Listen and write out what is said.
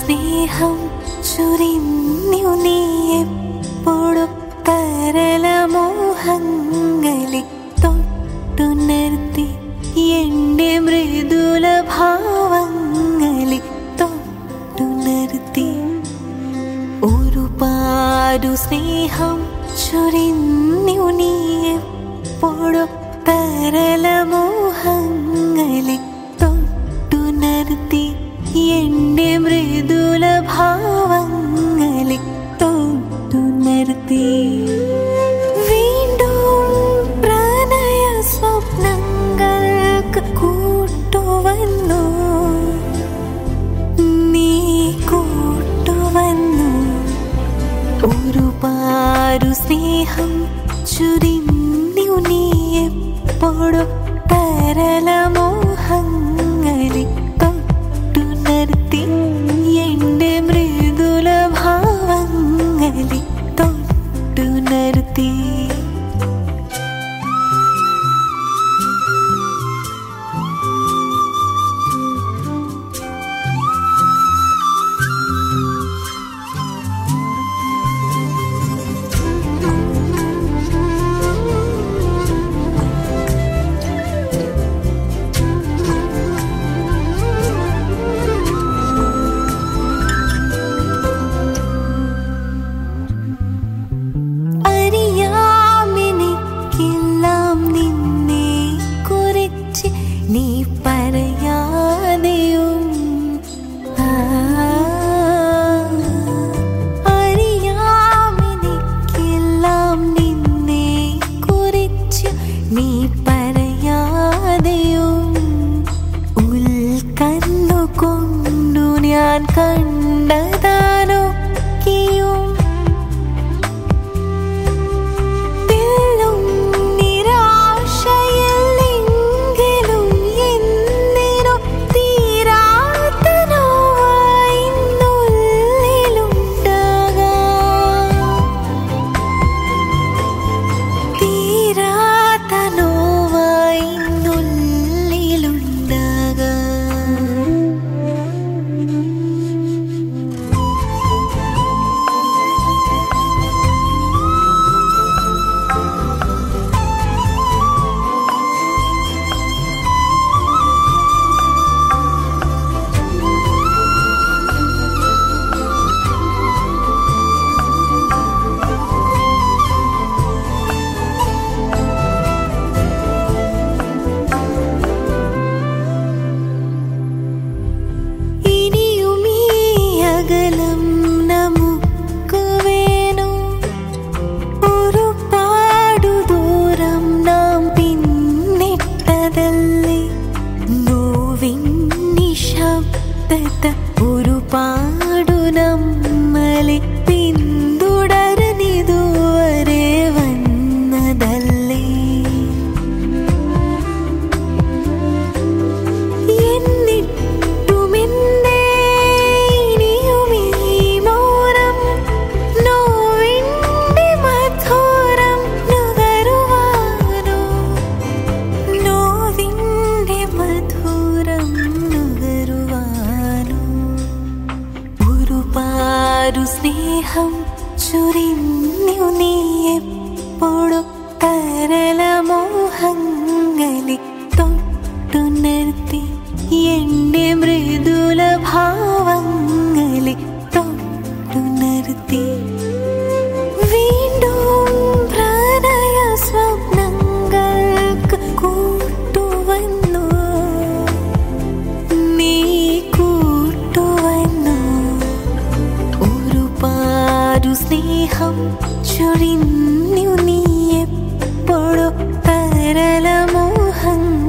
സ്നേഹം ചുരിഞ്ഞു നീ എപ്പോഴും തരലമോഹങ്ങളെ തൊട്ടുണർത്തി എന്റെ മൃദുല ഭാവങ്ങളെ തൊട്ടുണർത്തി ഒരുപാടു സ്നേഹം ചൊരിഞ്ഞു നീ എപ്പോഴും തരലമോഹങ്ങളെ തൊട്ടുണർത്തി എന്റെ മൃദുല ഭാവങ്ങളെ തൊട്ടുണർത്തി വീണ്ടും പ്രണയ സ്വപ്നങ്ങൾക്ക് കൂട്ടുവന്നു നീ കൂട്ടുവന്നു ഒരുപാടു സ്നേഹം ചുരിഞ്ഞു നീ എപ്പോഴും തരലമോഹങ്ങളെ തൊട്ടുണർത്തി എന്റെ മൃദുല ഭാവങ്ങളെ തൊട്ടുണർത്തി അറിയാമെനിക്കെല്ലാം നിന്നെ കുറിച്ച് നീ പറയാതെയും ആ, അറിയാമെനിക്കെല്ലാം നിന്നെ കുറിച്ച് നീ പറയാതെയും ഉൾക്കണ്ണു കൊണ്ടു ഞാൻ കണ്ടതാനൊക്കെയും തെല്ലും നിരാശയല്ലെങ്കിലും എന്തിനോ തീരാത്ത നോവായി ഇന്നുള്ളിലുണ്ടാകാം. തീരാത്ത നോവായി ഇന്നുള്ളിലുണ്ടാകാം. ഇനിയും ഈ അകലം നമുക്ക് വേണം ഒരുപാടു ദൂരം നാം പിന്നിട്ടതല്ലേ നോവിൻ നിശബ്ദത ഒരുപാടു നമ്മളെ പിന്തുടർന്നിതുവരെ വന്നതല്ലേ എന്നിട്ടുമെന്തേ ഇനിയും ഈ മൗനം നോവിൻ്റെ മധുരം നുകരുവാനോ നോവിൻ്റെ മധുരം നുകരുവാനോ ഒരുപാടു സ്നേഹം ചുരിഞ്ഞു നീ എപ്പോഴും തരലമോഹങ്ങളെ തൊട്ടുണർത്തി എന്റെ മൃദുല ഭാവങ്ങളെ തൊട്ടുണർത്തി വീണ്ടും പ്രണയ സ്വപ്നങ്ങൾക്ക് കൂട്ടുവന്നു നീ കൂട്ടുവന്നു ഒരുപാടു സ്നേഹം ചൊരിഞ്ഞു നീ എപ്പോഴും തരലമോഹങ്ങൾ